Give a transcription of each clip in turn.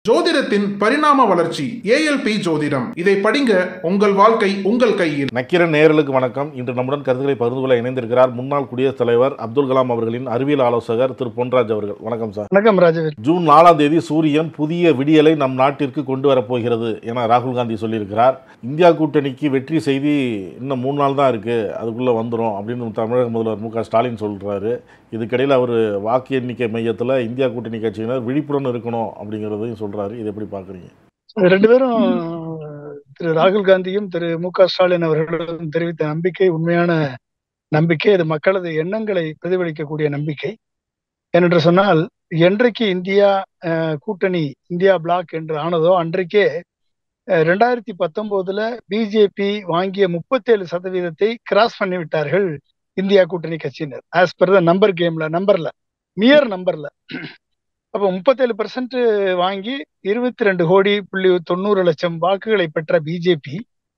ஜோதிடத்தின் பரிணாம வளர்ச்சி ஏஎல்பி ஜோதிடம் இதை படிங்க உங்கள் வாழ்க்கை உங்கள் கையில் நக்கிரன் நேயர்களுக்கு வணக்கம் இன்று நம்முடன் கருத்துக்களை பகிர்ந்து கொள்ள இணைந்திருக்கிறார் முன்னாள் குடியரசுத் தலைவர் அப்துல் கலாம் அவர்களின் அறிவியல் ஆலோசகர் திரு பொன்ராஜ் அவர்கள் வணக்கம் சார் வணக்கம் ராஜவேல் ஜூன் நாலாம் தேதி சூரியன் புதிய விடியலை நம் நாட்டிற்கு கொண்டு வரப்போகிறது என ராகுல் காந்தி சொல்லியிருக்கிறார் இந்தியா கூட்டணிக்கு வெற்றி செய்தி இன்னும் மூணு நாள் தான் இருக்கு அதுக்குள்ள வந்துடும் அப்படின்னு தமிழக முதல்வர் மு க ஸ்டாலின் சொல்றாரு இதுக்கிடையில் அவர் வாக்கு எண்ணிக்கை மையத்தில் இந்தியா கூட்டணி கட்சியினர் விழிப்புடன் இருக்கணும் அப்படிங்கிறதையும் சொல்றாரு இது எப்படி பார்க்குறீங்க ரெண்டு பேரும் திரு ராகுல் காந்தியும் திரு மு க ஸ்டாலின் அவர்களும் தெரிவித்த நம்பிக்கை உண்மையான நம்பிக்கை அது மக்களது எண்ணங்களை பிரதிபலிக்கக்கூடிய நம்பிக்கை ஏனென்று சொன்னால் என்றைக்கு இந்தியா அஹ், கூட்டணி இந்தியா பிளாக் என்று ஆனதோ அன்றைக்கே அஹ், ரெண்டாயிரத்தி பத்தொன்பதுல பிஜேபி வாங்கிய முப்பத்தேழு சதவீதத்தை கிராஸ் பண்ணி விட்டார்கள் இந்தியா கூட்டணி கட்சியினர் ஆஸ் பர் த நம்பர் கேம்ல நம்பர்ல மியர் நம்பர்ல அப்போ முப்பத்தேழு பெர்சன்ட் வாங்கி இருபத்தி ரெண்டு கோடி புள்ளி தொண்ணூறு லட்சம் வாக்குகளை பெற்ற பிஜேபி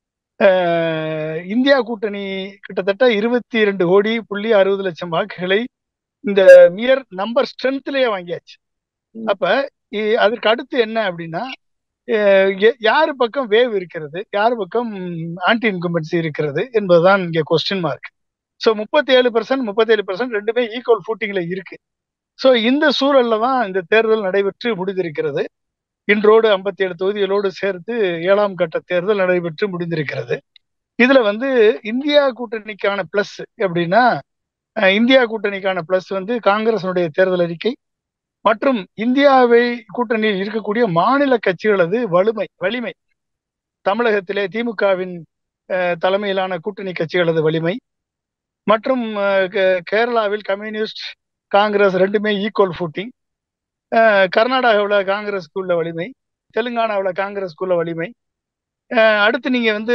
இந்தியா கூட்டணி கிட்டத்தட்ட இருபத்தி ரெண்டு கோடி புள்ளி அறுபது லட்சம் வாக்குகளை இந்த மியர் நம்பர் ஸ்ட்ரென்த்லயே வாங்கியாச்சு அப்ப இ- அதற்கு அடுத்து என்ன அப்படின்னா அஹ் எ- யாரு பக்கம் வேவ் இருக்கிறது யாரு பக்கம் ஆன்டி இன்கம்பன்சி இருக்கிறது என்பதுதான் இங்க கொஸ்டின் மார்க் ஸோ முப்பத்தி ஏழு பர்சன்ட் முப்பத்தேழு பர்சன்ட் ரெண்டுமே ஈக்குவல் ஃபூட்டிங்ல இருக்கு ஸோ இந்த சூழல்ல தான் இந்த தேர்தல் நடைபெற்று முடிந்திருக்கிறது இன்றோடு ஐம்பத்தி ஏழு தொகுதிகளோடு சேர்த்து ஏழாம் கட்ட தேர்தல் நடைபெற்று முடிந்திருக்கிறது இதுல வந்து இந்தியா கூட்டணிக்கான பிளஸ் எப்படின்னா அஹ், இந்தியா கூட்டணிக்கான பிளஸ் வந்து காங்கிரஸினுடைய தேர்தல் அறிக்கை மற்றும் இந்தியாவை கூட்டணியில் இருக்கக்கூடிய மாநில கட்சிகளது வலிமை வலிமை தமிழகத்திலே திமுகவின் அஹ், தலைமையிலான கூட்டணி கட்சிகளது வலிமை மற்றும் அஹ், கே- கேரளாவில் கம்யூனிஸ்ட் காங்கிரஸ் ரெண்டுமே ஈக்குவல் ஃபூட்டிங் கர்நாடகாவில் காங்கிரஸ்க்கு உள்ள வலிமை தெலுங்கானாவில் காங்கிரஸ்க்கு உள்ள வலிமை அஹ் அடுத்து நீங்க வந்து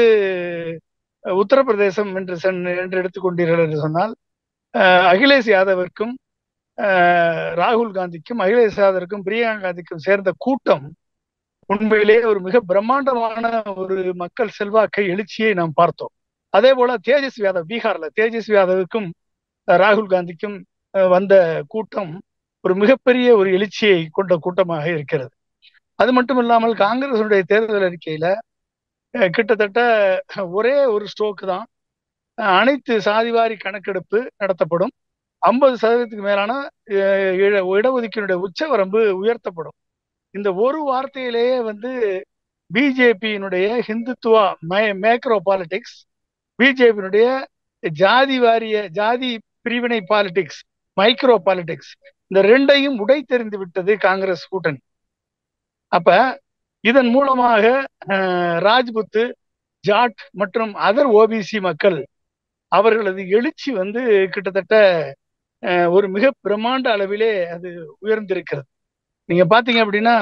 அஹ், உத்தரப்பிரதேசம் என்று சென் என்று எடுத்துக்கொண்டீர்கள் என்று சொன்னால் அஹ், அகிலேஷ் யாதவிற்கும் அஹ், ராகுல் காந்திக்கும் அகிலேஷ் யாதவிற்கும் பிரியங்கா காந்திக்கும் சேர்ந்த கூட்டம் உண்மையிலேயே ஒரு மிக பிரம்மாண்டமான ஒரு மக்கள் செல்வாக்கை எழுச்சியை நாம் பார்த்தோம் அதே போல தேஜஸ்வி யாதவ் பீகார்ல தேஜஸ்வி யாதவுக்கும் அஹ், ராகுல் காந்திக்கும் அஹ், வந்த கூட்டம் ஒரு மிகப்பெரிய ஒரு எழுச்சியை கொண்ட கூட்டமாக இருக்கிறது அது மட்டும் இல்லாமல் காங்கிரசுடைய தேர்தல் அறிக்கையில அஹ், கிட்டத்தட்ட ஒரே ஒரு ஸ்ட்ரோக் தான் அஹ், அனைத்து சாதிவாரி கணக்கெடுப்பு நடத்தப்படும் ஐம்பது சதவீதத்துக்கு மேலான அஹ், இட- இடஒதுக்கீடுடைய உச்சவரம்பு உயர்த்தப்படும் இந்த ஒரு வார்த்தையிலேயே வந்து பிஜேபியினுடைய ஹிந்துத்துவா மேக்ரோ பாலிடிக்ஸ் பிஜேபியினுடைய ஜாதி வாரிய ஜாதி பிரிவினை பாலிடிக்ஸ் மைக்ரோ பாலிடிக்ஸ் இந்த ரெண்டையும் உடைத்தெறிந்து விட்டது காங்கிரஸ் கூட்டணி அப்ப இதன் மூலமாக அஹ், ராஜ்புத்து ஜாட் மற்றும் அதர் ஓபிசி மக்கள் அவர்களது எழுச்சி வந்து கிட்டத்தட்ட அஹ், ஒரு மிக பிரம்மாண்ட அளவிலே அது உயர்ந்திருக்கிறது நீங்க பாத்தீங்க அப்படின்னா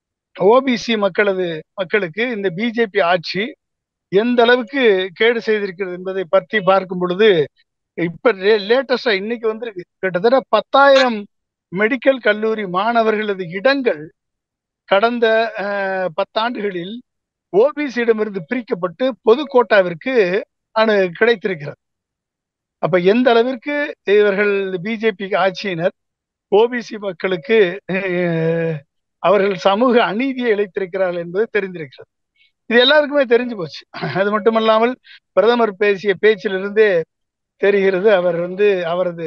ஓபிசி மக்களது மக்களுக்கு இந்த பிஜேபி ஆட்சி எந்த அளவுக்கு கேடு செய்திருக்கிறது என்பதை பற்றி பார்க்கும் பொழுது இப்ப லேட்டஸ்டா இன்னைக்கு வந்திருக்கு கிட்டத்தட்ட பத்தாயிரம் மெடிக்கல் கல்லூரி மாணவர்களது இடங்கள் கடந்த அஹ், பத்தாண்டுகளில் ஓபிசியிடமிருந்து பிரிக்கப்பட்டு பொது கோட்டாவிற்கு அனு கிடைத்திருக்கிறது அப்ப எந்த அளவிற்கு இவர்கள் பிஜேபி ஆட்சியினர் ஓபிசி மக்களுக்கு அஹ், அவர்கள் சமூக அநீதியை இழைத்திருக்கிறார்கள் என்பது தெரிந்திருக்கிறது இது எல்லாருக்குமே தெரிஞ்சு போச்சு அது மட்டுமல்லாமல் பிரதமர் பேசிய பேச்சிலிருந்தே தெரிகிறது அவர் வந்து அவரது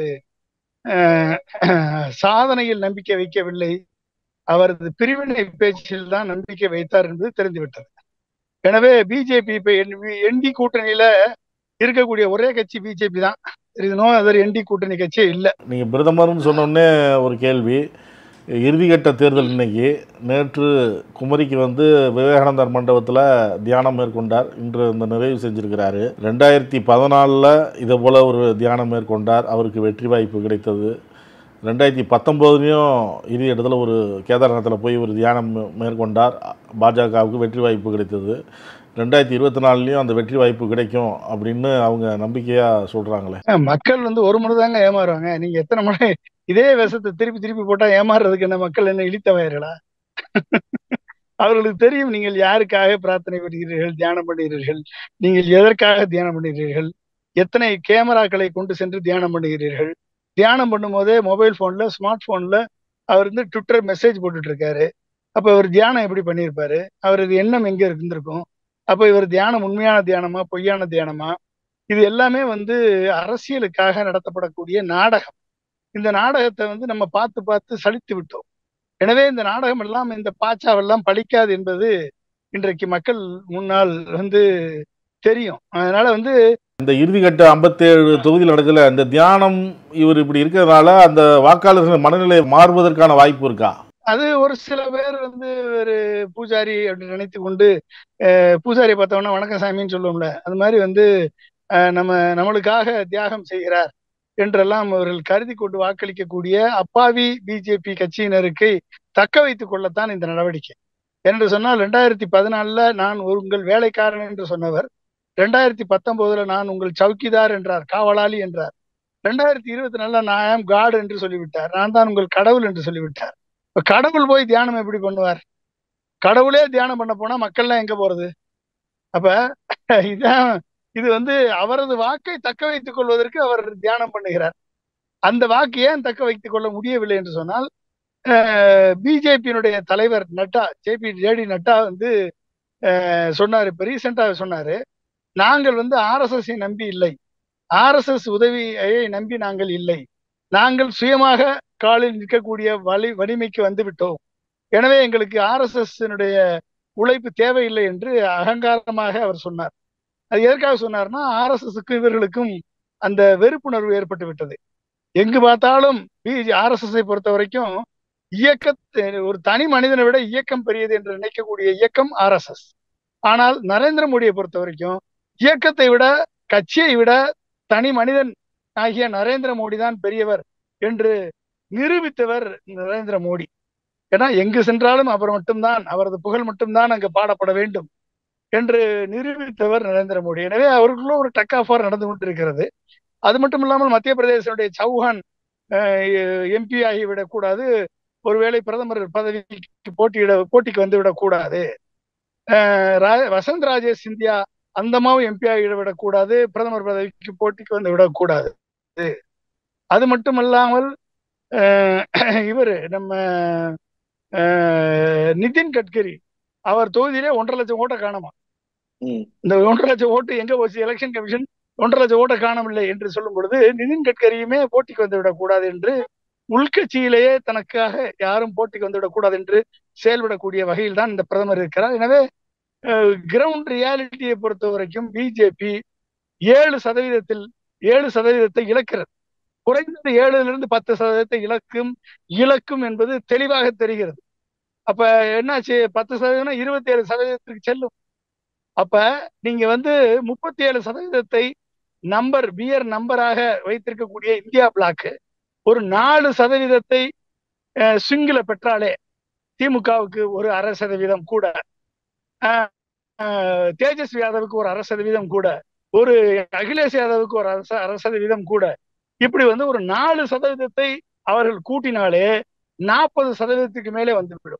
அஹ், சாதனையில் நம்பிக்கை வைக்கவில்லை அவரது பிரிவினை பேச்சில் தான் நம்பிக்கை வைத்தார் என்பது தெரிந்துவிட்டது எனவே பிஜேபி இப்ப என்டி கூட்டணியில இருக்கக்கூடிய ஒரே கட்சி பிஜேபி தான் நோ அதர் என்டி கூட்டணி கட்சியே இல்ல நீங்கள் பிரதமர்னு சொன்ன உடனே ஒரு கேள்வி இறுதிக்கட்ட தேர்தல் இன்னைக்கு நேற்று குமரிக்கு வந்து விவேகானந்தர் மண்டபத்தில் தியானம் மேற்கொண்டார் இன்று இந்த நிறைவு செஞ்சிருக்கிறாரு ரெண்டாயிரத்தி பதினாலில் இதே போல் ஒரு தியானம் மேற்கொண்டார் அவருக்கு வெற்றி வாய்ப்பு கிடைத்தது ரெண்டாயிரத்தி பத்தொம்போதுலேயும் இறுதி இடத்துல ஒரு கேதார்நாத்தில் போய் ஒரு தியானம் மே- மேற்கொண்டார் பாஜகவுக்கு வெற்றி வாய்ப்பு கிடைத்தது ரெண்டாயிரத்தி இருபத்தி நாலுலேயும் அந்த வெற்றி வாய்ப்பு கிடைக்கும் அப்படின்னு அவங்க நம்பிக்கையாக சொல்கிறாங்களே அஹ் மக்கள் வந்து ஒரு முறை தாங்க ஏமாறுவாங்க நீங்க எத்தனை முறை இதே விஷத்தை திருப்பி திருப்பி போட்டா ஏமாறுறதுக்கு என்ன மக்கள் என்ன இழித்தவயர்களா அவர்களுக்கு தெரியும் நீங்கள் யாருக்காக பிரார்த்தனை பண்ணுகிறீர்கள் தியானம் பண்ணுகிறீர்கள் நீங்கள் எதற்காக தியானம் பண்ணுகிறீர்கள் எத்தனை கேமராக்களை கொண்டு சென்று தியானம் பண்ணுகிறீர்கள் தியானம் பண்ணும்போதே மொபைல் போன்ல ஸ்மார்ட் போன்ல அவர் வந்து ட்விட்டர் மெசேஜ் போட்டுட்டு இருக்காரு அப்ப இவர் தியானம் எப்படி பண்ணியிருப்பாரு அவரது எண்ணம் எங்க இருந்திருக்கும் அப்ப இவர் தியானம் உண்மையான தியானமா பொய்யான தியானமா இது எல்லாமே வந்து அரசியலுக்காக நடத்தப்படக்கூடிய நாடகம் இந்த நாடகத்தை வந்து நம்ம பார்த்து பார்த்து சலித்து விட்டோம் எனவே இந்த நாடகம் எல்லாம் இந்த பாச்சாவெல்லாம் பழிக்காது என்பது இன்றைக்கு மக்கள் முன்னால் வந்து தெரியும் அதனால வந்து இந்த இறுதிக்கட்ட ஐம்பத்தேழு தொகுதியில் நடக்கல இந்த தியானம் இவர் இப்படி இருக்கிறதுனால அந்த வாக்காளர்கள் மனநிலை மாறுவதற்கான வாய்ப்பு இருக்கா அது ஒரு சில பேர் வந்து ஒரு பூஜாரி அப்படின்னு நினைத்து கொண்டு அஹ், பூஜாரி பார்த்தோம்னா வணக்கம் சாமின்னு சொல்லுவோம்ல அது மாதிரி வந்து அஹ், நம்ம நம்மளுக்காக தியாகம் செய்கிறார் என்றெல்லாம் அவர்கள் கருதி கொண்டு வாக்களிக்கக்கூடிய அப்பாவி பிஜேபி கட்சியினருக்கு தக்க வைத்துக் கொள்ளத்தான் இந்த நடவடிக்கை என்று சொன்னால் ரெண்டாயிரத்தி பதினாலுல நான் ஒரு உங்கள் வேலைக்காரன் என்று சொன்னவர் ரெண்டாயிரத்தி பத்தொன்பதுல நான் உங்கள் சவுக்கிதார் என்றார் காவலாளி என்றார் ரெண்டாயிரத்தி இருபத்தி நாலுல நான் ஆம் காட் என்று சொல்லிவிட்டார் நான் தான் உங்கள் கடவுள் என்று சொல்லிவிட்டார் இப்ப கடவுள் போய் தியானம் எப்படி பண்ணுவார் கடவுளே தியானம் பண்ண போனா மக்கள்லாம் எங்க போறது அப்ப இதான் இது வந்து அவரது வாக்கை தக்க வைத்துக் கொள்வதற்கு அவர் தியானம் பண்ணுகிறார் அந்த வாக்கு ஏன் தக்க வைத்துக் கொள்ள முடியவில்லை என்று சொன்னால் பிஜேபியினுடைய தலைவர் நட்டா ஜேபி ஜேடி நட்டா வந்து அஹ், சொன்னாரு இப்ப ரீசெண்டா சொன்னாரு நாங்கள் வந்து ஆர்எஸ்எஸ் நம்பி இல்லை ஆர்எஸ்எஸ் உதவியை நம்பி நாங்கள் இல்லை நாங்கள் சுயமாக காலில் நிற்கக்கூடிய வலி வலிமைக்கு வந்து விட்டோம் எனவே எங்களுக்கு ஆர்எஸ்எஸ் உழைப்பு தேவையில்லை என்று அகங்காரமாக அவர் சொன்னார் அது எதற்காக சொன்னார்னா ஆர்எஸ்எஸ்க்கும் இவர்களுக்கும் அந்த வெறுப்புணர்வு ஏற்பட்டு விட்டது எங்கு பார்த்தாலும் பிஜி ஆர்எஸ்எஸ்ஐ பொறுத்த வரைக்கும் இயக்கத்தை ஒரு தனி மனிதனை விட இயக்கம் பெரியது என்று நினைக்கக்கூடிய இயக்கம் ஆர்எஸ்எஸ் ஆனால் நரேந்திர மோடியை பொறுத்த வரைக்கும் இயக்கத்தை விட கட்சியை விட தனி மனிதன் ஆகிய நரேந்திர மோடி தான் பெரியவர் என்று நிரூபித்தவர் நரேந்திர மோடி ஏன்னா எங்கு சென்றாலும் அவர் மட்டும்தான் அவரது புகழ் மட்டும்தான் அங்கு பாடப்பட வேண்டும் என்று நிரூபித்தவர் நரேந்திர மோடி எனவே அவர்களும் ஒரு டக் ஆஃப் நடந்து கொண்டிருக்கிறது அது மட்டும் இல்லாமல் மத்திய பிரதேசனுடைய சௌஹான் எம்பி ஆகிவிடக் கூடாது ஒருவேளை பிரதமர் பதவிக்கு போட்டியிட போட்டிக்கு வந்து விடக்கூடாது அஹ் ரா- வசந்த் ராஜே சிந்தியா அந்தமாவும் எம்பி ஆகிவிடக் கூடாது பிரதமர் பதவிக்கு போட்டிக்கு வந்து விடக்கூடாது அது மட்டுமல்லாமல் இவர் நம்ம அஹ், நிதின் கட்கரி அவர் தொகுதியிலே ஒன்றரை லட்சம் ஓட்டை காணுமா ம். இந்த ஒன்றரை லட்சம் ஓட்டு எங்க போச்சு எலெக்ஷன் கமிஷன் ஒன்றரை லட்சம் ஓட்டை காணவில்லை என்று சொல்லும் பொழுது நிதின் கட்கரியுமே போட்டிக்கு வந்து விடக்கூடாது என்று உள்கட்சியிலேயே தனக்காக யாரும் போட்டிக்கு வந்து விடக்கூடாது என்று செயல்படக்கூடிய வகையில் தான் இந்த பிரதமர் இருக்கிறார் எனவே கிரவுண்ட் ரியாலிட்டியை பொறுத்த வரைக்கும் பிஜேபி ஏழு சதவீதத்தில் ஏழு சதவீதத்தை இழக்கிறது குறைந்தது ஏழுல இருந்து பத்து சதவீதத்தை இழக்கும் இழக்கும் என்பது தெளிவாக தெரிகிறது அப்ப என்னாச்சு பத்து சதவீதம் இருபத்தி ஏழு சதவீதத்திற்கு செல்லும் அப்ப நீங்க வந்து முப்பத்தி ஏழு சதவீதத்தை நம்பர் பியர் நம்பராக வைத்திருக்கக்கூடிய இந்தியா பிளாக் ஒரு நாலு சதவீதத்தை ஸ்விங்கில பெற்றாலே திமுகவுக்கு ஒரு அரை சதவீதம் கூட அஹ், அஹ், தேஜஸ்வி யாதவுக்கு ஒரு அரை சதவீதம் கூட ஒரு அகிலேஷ் யாதவுக்கு ஒரு அரை ச- அரை சதவீதம் கூட இப்படி வந்து ஒரு நாலு சதவீதத்தை அவர்கள் கூட்டினாலே நாற்பது சதவீதத்துக்கு மேலே வந்துவிடும்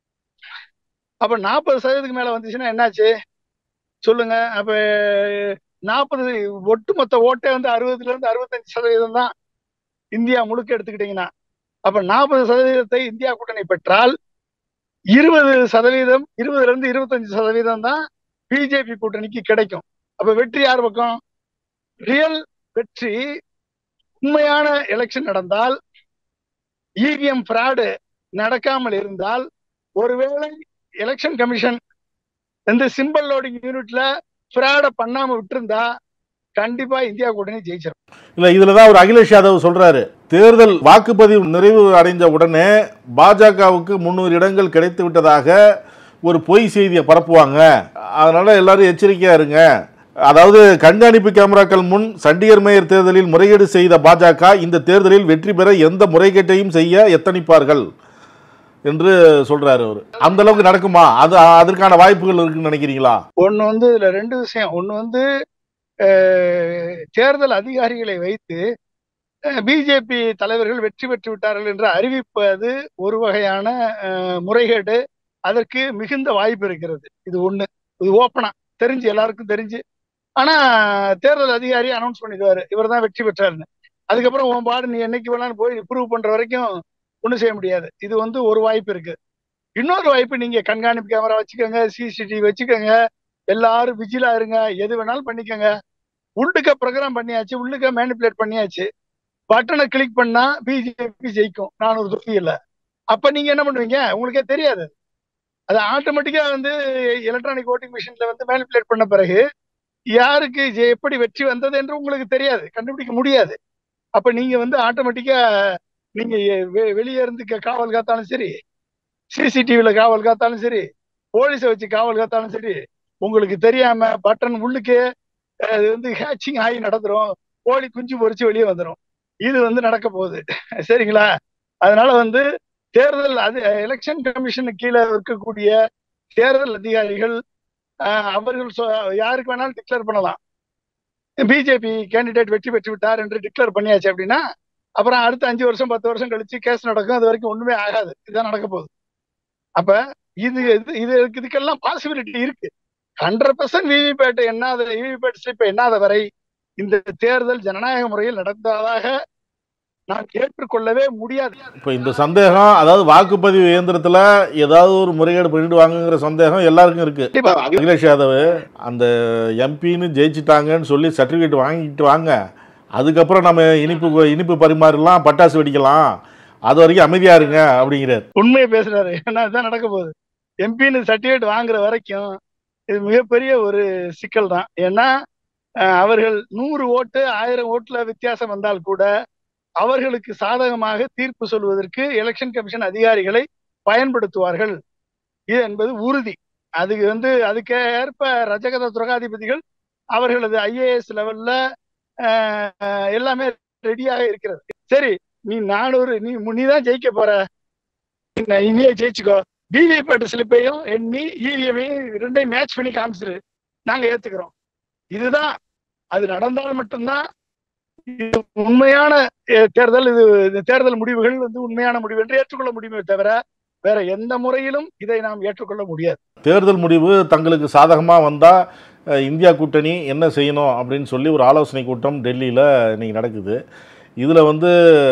அப்ப நாற்பது சதவீதத்துக்கு மேல வந்துச்சுன்னா என்னாச்சு சொல்லுங்க அப்ப நாற்பது ஒட்டுமொத்த ஓட்டே வந்து அறுபதுல இருந்து அறுபத்தஞ்சு சதவீதம் தான் இந்தியா முழுக்க எடுத்துக்கிட்டீங்கன்னா அப்ப நாற்பது சதவீதத்தை இந்தியா கூட்டணி பெற்றால் இருபது சதவீதம் இருபதுல இருந்து இருபத்தஞ்சு சதவீதம் தான் பிஜேபி கூட்டணிக்கு கிடைக்கும் அப்ப வெற்றி யார் பக்கம் ரியல் வெற்றி உண்மையான எலெக்ஷன் நடந்தால் இவிஎம் ஃப்ராடு நடக்காமல் இருந்தால் ஒருவேளை எலெக்ஷன் கமிஷன் இந்த சிம்பிள் லோடிங் யூனிட்ல ஃப்ராட பண்ணாம விட்டிருந்தா கண்டிப்பா இந்தியா கூட்டணி ஜெயிச்சிடும் இல்ல இதுல தான் ஒரு அகிலேஷ் யாதவ் சொல்றாரு தேர்தல் வாக்குப்பதிவு நிறைவு அடைந்த உடனே பாஜகவுக்கு முன்னூறு இடங்கள் கிடைத்து விட்டதாக ஒரு பொய் செய்தியை பரப்புவாங்க அதனால எல்லாரும் எச்சரிக்கையா இருங்க அதாவது கண்காணிப்பு கேமராக்கள் முன் சண்டிகர் மேயர் தேர்தலில் முறைகேடு செய்த பாஜக இந்த தேர்தலில் வெற்றி பெற எந்த முறைகேட்டையும் செய்ய எத்தனிப்பார்கள் என்று சொல்றாரு அவர் அந்த அளவுக்கு நடக்குமா அது அதற்கான வாய்ப்புகள் இருக்குன்னு நினைக்கிறீங்களா ஒண்ணு வந்து இதுல ரெண்டு விஷயம் ஒண்ணு வந்து அஹ், தேர்தல் அதிகாரிகளை வைத்து பிஜேபி தலைவர்கள் வெற்றி பெற்று விட்டார்கள் என்று அறிவிப்பது ஒரு வகையான அஹ், முறைகேடு அதற்கு மிகுந்த வாய்ப்பு இருக்கிறது இது ஒண்ணு இது ஓப்பனா தெரிஞ்சு எல்லாருக்கும் தெரிஞ்சு ஆனா தேர்தல் அதிகாரி அனௌன்ஸ் பண்ணிடுவாரு இவர் தான் வெற்றி பெற்றாருன்னு அதுக்கப்புறம் உன் பாடு நீ என்னைக்கு வேணாலும் போய் ப்ரூவ் பண்ற வரைக்கும் ஒண்ணும் செய்ய முடியாது இது வந்து ஒரு வாய்ப்பு இருக்கு இன்னொரு வாய்ப்பு நீங்க கண்காணிப்பு கேமரா வச்சுக்கோங்க சிசிடிவி வச்சுக்கோங்க எல்லாரும் விஜிலா இருங்க எது வேணாலும் பண்ணிக்கோங்க உள்ளுக்க ப்ரோக்ராம் பண்ணியாச்சு உள்ளுக்க மேனிப்புலேட் பண்ணியாச்சு பட்டனை கிளிக் பண்ணா பிஜேபி ஜெயிக்கும் நானூறு தொகுதி இல்ல அப்ப நீங்க என்ன பண்ணுவீங்க உங்களுக்கே தெரியாது அது ஆட்டோமேட்டிக்கா வந்து எலக்ட்ரானிக் ஓட்டிங் மிஷின்ல வந்து மேனிப்புலேட் பண்ண பிறகு யாருக்கு ஜெ- எப்படி வெற்றி வந்தது என்று உங்களுக்கு தெரியாது கண்டுபிடிக்க முடியாது அப்ப நீங்க வந்து ஆட்டோமேட்டிக்கா நீங்க வெ- வெளியே இருந்து க- காவல் காத்தாலும் சரி சிசிடிவில காவல் காத்தாலும் சரி போலீஸை வச்சு காவல் காத்தாலும் சரி உங்களுக்கு தெரியாம பட்டன் உள்ளுக்கே அஹ், அது வந்து ஹேச்சிங் ஆகி நடந்துரும் கோழி குஞ்சு பொரிச்சு வெளியே வந்துடும் இது வந்து நடக்க போகுது சரிங்களா அதனால வந்து தேர்தல் அது எலெக்ஷன் கமிஷனுக்கு கீழே இருக்கக்கூடிய தேர்தல் அதிகாரிகள் அஹ், அவர்கள் சொ- யாருக்கு வேணாலும் டிக்ளேர் பண்ணலாம் பிஜேபி கேண்டிடேட் வெற்றி பெற்று விட்டார் என்று டிக்ளேர் பண்ணியாச்சு அப்படின்னா அப்புறம் அடுத்த அஞ்சு வருஷம் பத்து வருஷம் கழிச்சு கேஸ் நடக்கும் அது வரைக்கும் ஒண்ணுமே ஆகாது இதுதான் நடக்க போகுது அப்ப இது இது இது இதுக்கெல்லாம் பாசிபிலிட்டி இருக்கு ஹண்ட்ரட் பர்சன்ட் விவிபேட் எண்ணாத விவிபேட் ஸ்லிப் எண்ணாத வரை இந்த தேர்தல் ஜனநாயக முறையில் நடந்ததாக நான் ஏற்றுக்கொள்ளவே முடியாது இப்போ இந்த சந்தேகம் அதாவது வாக்குப்பதிவு இயந்திரத்தில் ஏதாவது ஒரு முறைகேடு பண்ணிடுவாங்கங்கிற சந்தேகம் எல்லாருக்கும் இருக்கு கண்டிப்பா அகிலேஷ் யாதவ் அந்த எம்பின்னு ஜெயிச்சிட்டாங்கன்னு சொல்லி சர்டிஃபிகேட் வாங்கிட்டு வாங்க அதுக்கப்புறம் நம்ம இனிப்பு இனிப்பு பரிமாறலாம் பட்டாசு வெடிக்கலாம் அது வரைக்கும் அமைதியா இருங்க அப்படிங்கிறார் உண்மையை பேசுறாரு ஏன்னா இதுதான் நடக்க போகுது எம்பின்னு சர்டிஃபிகேட் வாங்குற வரைக்கும் இது மிகப்பெரிய ஒரு சிக்கல் தான் ஏன்னா அஹ், அவர்கள் நூறு ஓட்டு ஆயிரம் ஓட்டுல வித்தியாசம் வந்தால் கூட அவர்களுக்கு சாதகமாக தீர்ப்பு சொல்வதற்கு எலெக்ஷன் கமிஷன் அதிகாரிகளை பயன்படுத்துவார்கள் இது என்பது உறுதி அதுக்கு வந்து அதுக்கு ஏற்ப ரஜகத துரகாதிபதிகள் அவர்களது ஐஏஎஸ் லெவல்ல அஹ், எல்லாமே ரெடியாக இருக்கிறது சரி நீ நானூறு நீ நீ தான் ஜெயிக்க போற நீ- நீயே ஜெயிச்சுக்கோ விவிபேட் ஸ்லிப்பையும் எண்ணி இவிஎமையும் ரெண்டையும் மேட்ச் பண்ணி காமிச்சிரு நாங்க ஏத்துக்கிறோம் இதுதான் அது நடந்தால் மட்டும்தான் இது உண்மையான அஹ், தேர்தல் இது இந்த தேர்தல் முடிவுகள் வந்து உண்மையான முடிவு என்று ஏற்றுக்கொள்ள முடியுமே தவிர வேற எந்த முறையிலும் இதை நாம் ஏற்றுக்கொள்ள முடியாது தேர்தல் முடிவு தங்களுக்கு சாதகமாக வந்தால் இந்தியா கூட்டணி என்ன செய்யணும் அப்படின்னு சொல்லி ஒரு ஆலோசனை கூட்டம் டெல்லியில் இன்னைக்கு நடக்குது இதில் வந்து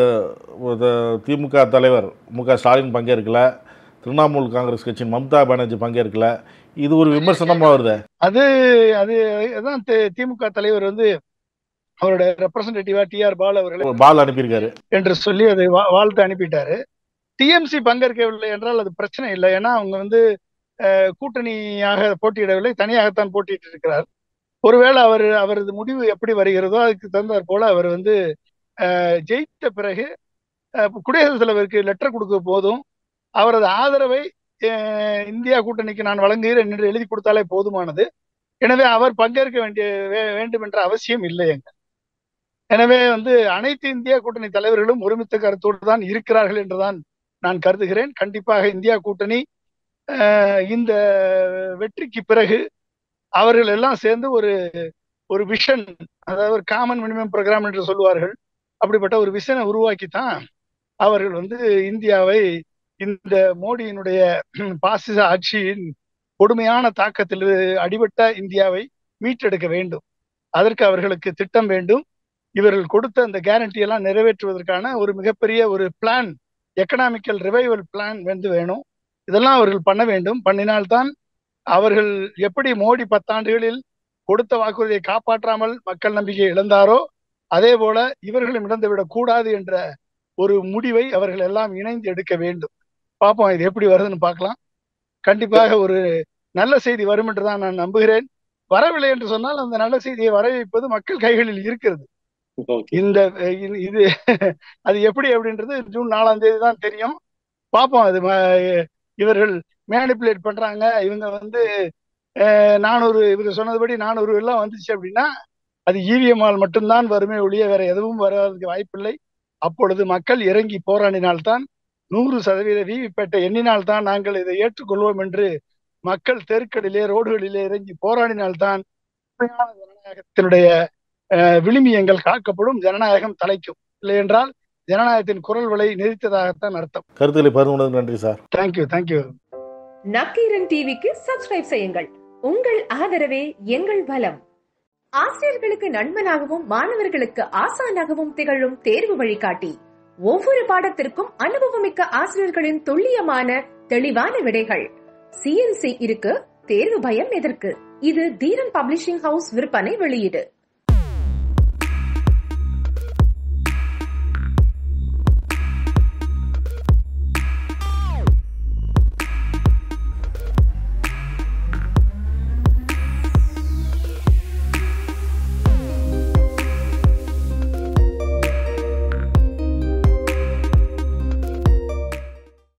ஒரு திமுக தலைவர் மு க ஸ்டாலின் பங்கேற்கல திரிணாமுல் காங்கிரஸ் கட்சியின் மம்தா பானர்ஜி பங்கேற்கல இது ஒரு விமர்சனமாக வருது அது அது அதான் தி- திமுக தலைவர் வந்து அவரோட ரெப்ரசன்டேட்டிவா டி ஆர் பால் அவர்களை பால் அனுப்பியிருக்காரு என்று சொல்லி அதை வா- வாழ்த்து அனுப்பிட்டாரு டிஎம்சி பங்கேற்கவில்லை என்றால் அது பிரச்சனை இல்லை ஏன்னா அவங்க வந்து அஹ், கூட்டணியாக போட்டியிடவில்லை தனியாகத்தான் போட்டியிட்டு இருக்கிறார் ஒருவேளை அவர் அவரது முடிவு எப்படி வருகிறதோ அதுக்கு தகுந்தாற் போல அவர் வந்து அஹ், ஜெயித்த பிறகு அஹ், குடியரசுத் தலைவருக்கு லெட்டர் கொடுக்க போதும் அவரது ஆதரவை அஹ், இந்தியா கூட்டணிக்கு நான் வழங்குகிறேன் என்று எழுதி கொடுத்தாலே போதுமானது எனவே அவர் பங்கேற்க வேண்டிய வே- வேண்டும் என்ற அவசியம் இல்லை எங்க எனவே வந்து அனைத்து இந்தியா கூட்டணி தலைவர்களும் ஒருமித்த கருத்தோடு தான் இருக்கிறார்கள் என்றுதான் நான் கருதுகிறேன் கண்டிப்பாக இந்தியா கூட்டணி அஹ், இந்த வெற்றிக்கு பிறகு அவர்கள் எல்லாம் சேர்ந்து ஒரு ஒரு விஷன் அதாவது ஒரு காமன் மினிமம் ப்ரோக்ராம் என்று சொல்லுவார்கள் அப்படிப்பட்ட ஒரு விஷனை உருவாக்கித்தான் அவர்கள் வந்து இந்தியாவை இந்த மோடியினுடைய பாசிச ஆட்சியின் கொடுமையான தாக்கத்தில் அடிபட்ட இந்தியாவை மீட்டெடுக்க வேண்டும் அதற்கு அவர்களுக்கு திட்டம் வேண்டும் இவர்கள் கொடுத்த அந்த கேரண்டி எல்லாம் நிறைவேற்றுவதற்கான ஒரு மிகப்பெரிய ஒரு பிளான் எக்கனாமிக்கல் ரிவைவல் பிளான் வந்து வேணும் இதெல்லாம் அவர்கள் பண்ண வேண்டும் பண்ணினால்தான் அவர்கள் எப்படி மோடி பத்தாண்டுகளில் கொடுத்த வாக்குறுதியை காப்பாற்றாமல் மக்கள் நம்பிக்கை இழந்தாரோ அதே போல இவர்களும் இழந்துவிடக் கூடாது என்ற ஒரு முடிவை அவர்கள் எல்லாம் இணைந்து எடுக்க வேண்டும் பார்ப்போம் இது எப்படி வருதுன்னு பார்க்கலாம் கண்டிப்பாக ஒரு நல்ல செய்தி வரும் என்று தான் நான் நம்புகிறேன் வரவில்லை என்று சொன்னால் அந்த நல்ல செய்தியை வர வைப்பது மக்கள் கைகளில் இருக்கிறது இந்த அஹ், இது- இது அது எப்படி அப்படின்றது ஜூன் நாலாம் தேதி தான் தெரியும் பார்ப்போம் அது ம- இவர்கள் மேனிப்புலேட் பண்றாங்க இவங்க வந்து அஹ், நானூறு இவங்க சொன்னதுபடி நானூறு எல்லாம் வந்துச்சு அப்படின்னா அது இவிஎம்ஆல் மட்டும்தான் வருமே ஒழிய வேற எதுவும் வராததுக்கு வாய்ப்பில்லை அப்பொழுது மக்கள் இறங்கி போராடினால்தான் நூறு சதவீத விவிபேட்டை எண்ணினால்தான் நாங்கள் இதை ஏற்றுக்கொள்வோம் என்று மக்கள் தெருக்களிலே ரோடுகளிலே இறங்கி போராடினால்தான் உண்மையான ஜனநாயகத்தினுடைய அஹ், விழுமியங்கள் காக்கப்படும் ஜனநாயகம் தலைக்கும் இல்லை என்றால் ஜனநாயகத்தின் குரல் வலை நிறுத்ததாகத்தான் அர்த்தம் கருத்துக்களை பகிர்ந்து நன்றி சார் தேங்க்யூ தேங்க்யூ நக்கீரன் டிவிக்கு சப்ஸ்கிரைப் செய்யுங்கள் உங்கள் ஆதரவே எங்கள் பலம் ஆசிரியர்களுக்கு நண்பனாகவும் மாணவர்களுக்கு ஆசானாகவும் திகழும் தேர்வு வழிகாட்டி ஒவ்வொரு பாடத்திற்கும் அனுபவமிக்க ஆசிரியர்களின் துல்லியமான தெளிவான விடைகள் சிஎன்சி இருக்கு தேர்வு பயம் எதற்கு இது தீரன் பப்ளிஷிங் ஹவுஸ் விற்பனை வெளியீடு